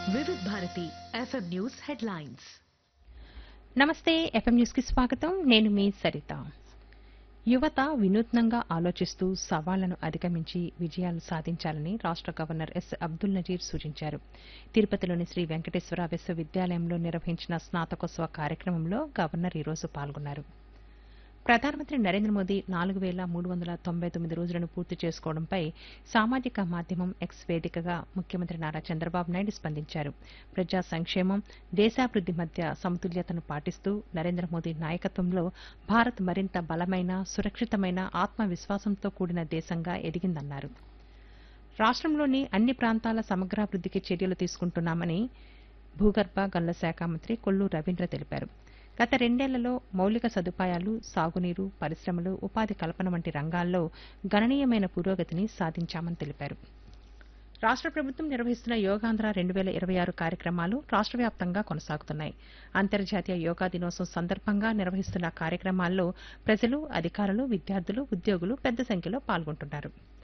వివిధ Bharati FM news headlines నమస్తే FM news కి స్వాగతం నేను మీ సరిత యువత వినూత్నంగా ఆలోచిస్తూ సవాళ్లను అధిగమించి విజయాలు సాధించాలని రాష్ట గవర్నర్ ఎస్ అబ్దుల్ నజీర్ సూచించారు తిరుపతిలోని శ్రీ వెంకటేశ్వర విశ్వవిద్యాలయంలో నిర్వహించిన స్నాతకోత్సవ కార్యక్రమంలో గవర్నర్ ఈరోజు పాల్గొన్నారు ప్రధానమంత్రి నరేంద్ర మోదీ నాలుగు వేల మూడు వందల తొంభై తొమ్మిది రోజులను పూర్తి చేసుకోవడంపై సామాజిక మాధ్యమం ఎక్స్ వేదికగా ముఖ్యమంత్రి నారా చంద్రబాబు నాయుడు స్పందించారు ప్రజా సంక్షేమం దేశాభివృద్ది మధ్య సమతుల్యతను పాటిస్తూ నరేంద్ర మోదీ నాయకత్వంలో భారత్ మరింత బలమైన సురక్షితమైన ఆత్మవిశ్వాసంతో కూడిన దేశంగా ఎదిగిందన్నారు రాష్ట్రంలోని అన్ని ప్రాంతాల సమగ్రాభివృద్దికి చర్యలు తీసుకుంటున్నామని భూగర్భ గనుల శాఖ మంత్రి కొల్లు రవీంద్ర తెలిపారు గత రెండేళ్లలో మౌలిక సదుపాయాలు సాగునీరు పరిశ్రమలు ఉపాధి కల్పన వంటి రంగాల్లో గణనీయమైన పురోగతిని సాధించామని తెలిపారు రాష్ట్ర ప్రభుత్వం నిర్వహిస్తున్న యోగాంధ్ర రెండు వేల ఇరవై ఆరు కార్యక్రమాలు రాష్ట్ర వ్యాప్తంగా కొనసాగుతున్నాయి అంతర్జాతీయ యోగా దినోత్సవం సందర్భంగా నిర్వహిస్తున్న కార్యక్రమాల్లో ప్రజలు అధికారులు విద్యార్థులు ఉద్యోగులు పెద్ద సంఖ్యలో పాల్గొంటున్నారు